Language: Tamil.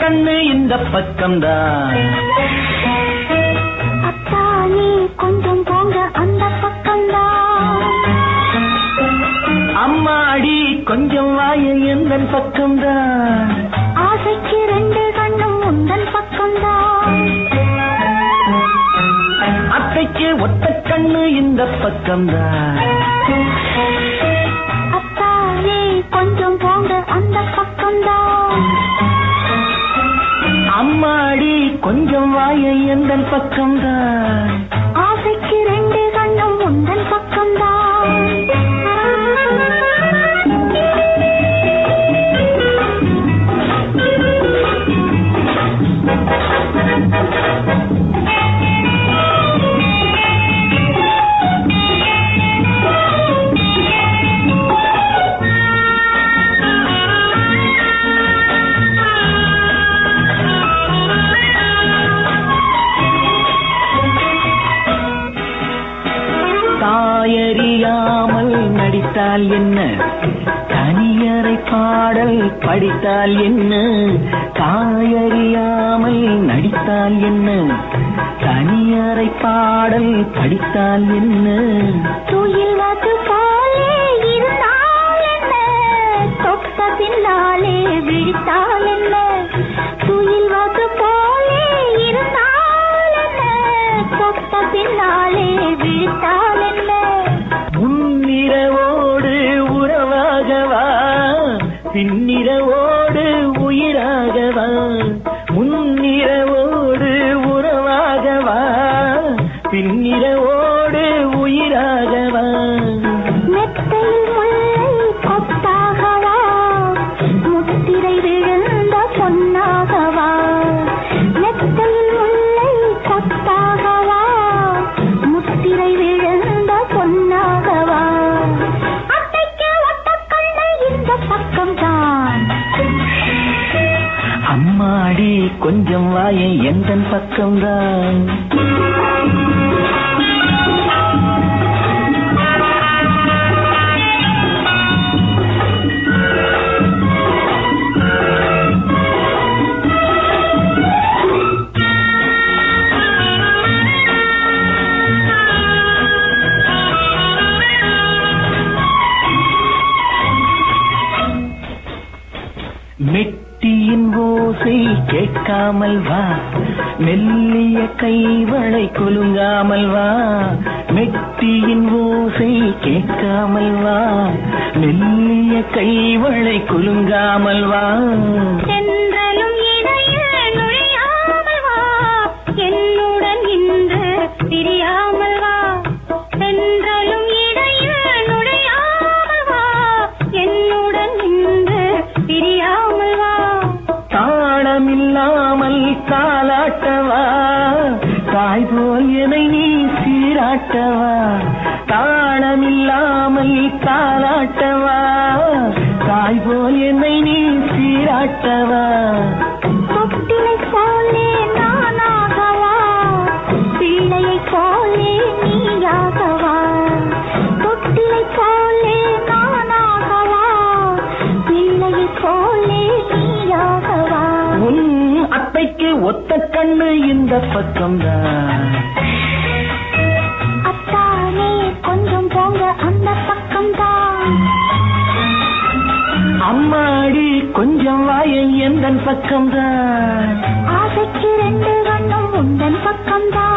கண்ணு இந்த பக்கம்தான் அத்தானே கொஞ்சம் போங்க அந்த பக்கம்தான் அம்மாடி கொஞ்சம் வாய எந்த பக்கம்தான் ஆசைக்கு ரெண்டு கண்ணும் உந்தன் பக்கம்தான் அத்தைக்கு ஒத்த கண்ணு இந்த பக்கம்தான் அத்தானே கொஞ்சம் போங்க அந்த பக்கம்தான் அம்மாடி கொஞ்சம் வாய எந்த பக்கம்தான் ஆசைக்கு ரெண்டு கண்ணும் உந்தன் பக்கம்தான் தாயறியாமல் நடித்தால் என்ன தனியறை பாடல் படித்தால் என்ன தாயறியாமல் நடித்தால் என்ன தனியறை பாடல் படித்தால் என்ன துயில்வது போலே இருந்தால் என்ன தொட்ட பின்னாலே விழித்தால் என்ன துயில்வது போலே இருந்தால் என்ன தொட்ட பின்னாலே விழித்தால் என்ன முன்னிரவோடு உறவாகவா பின்னிரவோடு உயிராகவா முன்னிரவோடு உறவாகவா பின்னிரவோடு உயிராகவா மெத்தையில் முல்லை கொத்தாகவா முத்திரை விழுந்த பொன்னாகவா மெத்தையில் முல்லை கொத்தாகவா முத்திரை விழுந்த பொன்னாகவா அத்தைக்கு ஒத்த கண்ணை இந்த பக்கம்தான் அம்மாடி கொஞ்சம் வாய எந்த பக்கம்தான் மெட்டியின் ஓசை கேட்காமல் வா மெல்லிய கைவளை குலுங்காமல் வா மெட்டியின் ஓசை கேட்காமல் வா மெல்லிய கைவளை குலுங்காமல் வா சென்றலும் இடையில் நுழையாமல் வா என்னுடன் இன்று பிரியாமல் வா சென்றலும் இடையில் நுழையாமல் வா என்னுடன் இன்று பிரியாமல் வா தாளமில்லாமல் தாலாட்டவா தாய் போல் என்னை நீ சீராட்டவா தாளமில்லாமல் தாலாட்டவா தாய் போல் என்னை நீ சீராட்டவா தொட்டிலை போலே நானாகவா பிள்ளையை போலே நீயாகவா தொட்டிலை போலே நானாகவா பிள்ளையை போலே நீயாகவா உன் அத்தைக்கு ஒத்த கண்ணு இந்த பக்கம்தான் அத்தானே கொஞ்சம் போங்க அந்த பக்கம்தான் அம்மாடி கொஞ்சம் வாய எந்த பக்கம்தான் ஆசைக்கு ரெண்டு கண்ணும் உந்தன் பக்கம்தான்